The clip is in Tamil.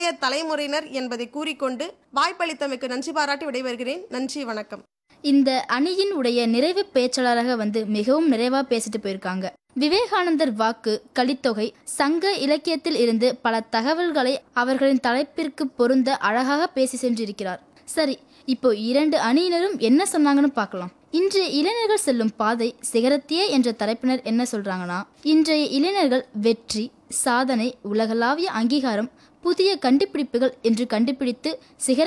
தலைமுறையினர் என்பதை கூறிக்கொண்டு வாய்ப்பளித்தமைக்கு நன்றி பாராட்டி விடைபெறுகிறேன் நன்றி வணக்கம் இந்த அணியின் உடைய நிறைவு பேச்சாளராக வந்து மிகவும் நிறைவா பேசிட்டு போயிருக்காங்க விவேகானந்தர் வாக்கு கலித்தொகை சங்க இலக்கியத்தில் இருந்து பல தகவல்களை அவர்களின் தலைப்பிற்கு பொருந்த அழகாக பேசி சென்றிருக்கிறார் சரி இப்போ இரண்டு அணியினரும் என்ன சொன்னாங்கன்னு பார்க்கலாம் இன்றைய இளைஞர்கள் செல்லும் பாதை சிகரத்தியே என்ற தலைப்பினர் என்ன சொல்றாங்கன்னா இன்றைய இளைஞர்கள் வெற்றி சாதனை உலகளாவிய அங்கீகாரம் புதிய கண்டுபிடிப்புகள் என்று கண்டுபிடித்து சிகர